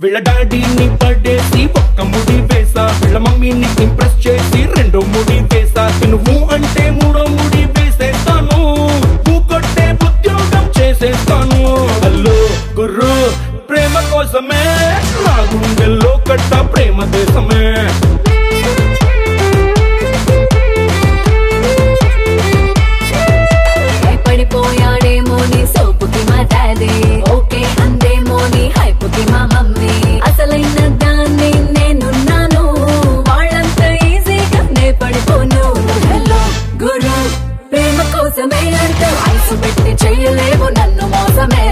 వీళ్ళ డాడీని పడేసి ఒక్క ముడి వేసా వీళ్ళ మమ్మీని ఇంప్రెస్ చేసి రెండో ముడి వేసా నువ్వు అంటే మూడో ముడి వేసేస్తాను నువ్వు కొట్టే ఉద్యోగం చేసేస్తాను హలో గుర్రు ప్రేమ కోసమే నా గుండెల్లో కట్ట ప్రేమ దేశమే పడిపోయాడేమో నీ సోపుకి మా డాడీ ఓకే అందేమో నీ హైపుకి మా మమ్మీ అసలైన దాన్ని నేనున్నాను వాళ్ళంత ఈజీగా నే పడిపోను హలో గురు ప్రేమ కోసమే అంటూ ఐసు పెట్టి చేయలేవు నన్ను మోసమే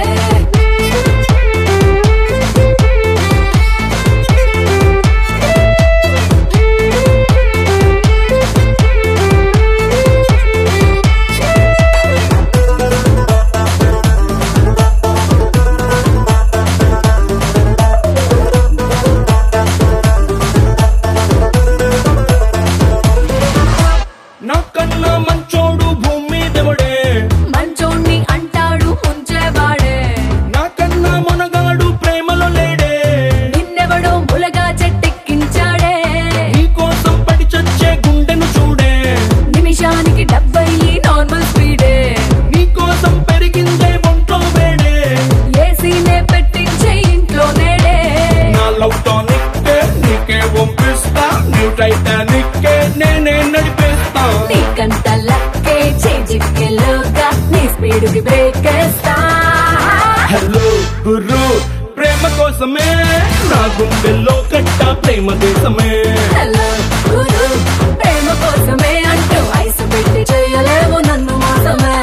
నాకన్నా మంచోడు భూమి దేవుడే మంచోణ్ణి అంటాడు ముంచేవాడే నాకన్నా మనగాడు ప్రేమలో లేడే నిన్నెవడో ములగా చెట్టెక్కించాడే నీ కోసం పడి చచ్చే గుండెను చూడే నిమిషానికి డెబ్బై నార్మల్ స్పీడే నీ కోసం పెరిగిందే ఒంట్లో వేడే ఏసీనే పెట్టించే ఇంట్లో నేడే నా లవ్ టానిక్ నీకే పంపిస్తా న్యూ టైటానిక్ నేనే నడిపేస్తా నీకంత లక్కే చేజిక్కెలోగా నీ స్పీడ్ కి బ్రేక్ వేస్తా హలో గురు ప్రేమ కోసమే నా గుండెల్లో కట్ట ప్రేమ దేశమే హలో గురు ప్రేమ కోసమే అంటూ ఐసు పెట్టి చేయలేవు నన్ను మోసమే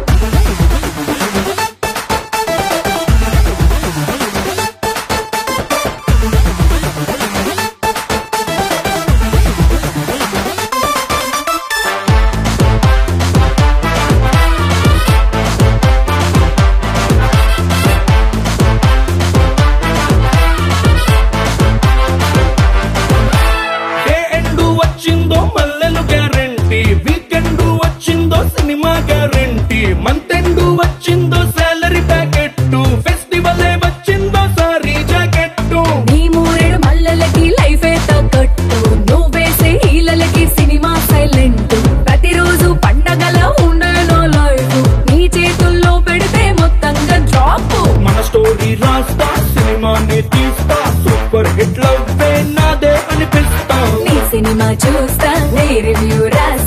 డే ఎండు వచ్చిందో మల్లెలు గ్యారంటీ వీకెండ్ వచ్చిందో సినిమా గ్యారంటీ మంత్ ఎండు వచ్చిందో సాలరీ ప్యాకెట్ ఫెస్టివల్ వచ్చిందో సారీ జాకెట్ నీ మూరెడు మల్లెలకి లైఫే తగ్గట్టు నువ్వేసే హీలలకి సినిమా సైలెంట్ ప్రతిరోజు పండగల ఉండేలో లైఫ్ నీ చేతుల్లో పెడితే మొత్తంగా డ్రాప్ మన స్టోరీ రాస్తా సినిమాని తీస్తా సూపర్ హిట్ లవ్ నాదే అనిపిస్తా నీ సినిమా చూస్తా నీ రివ్యూ రాస్తా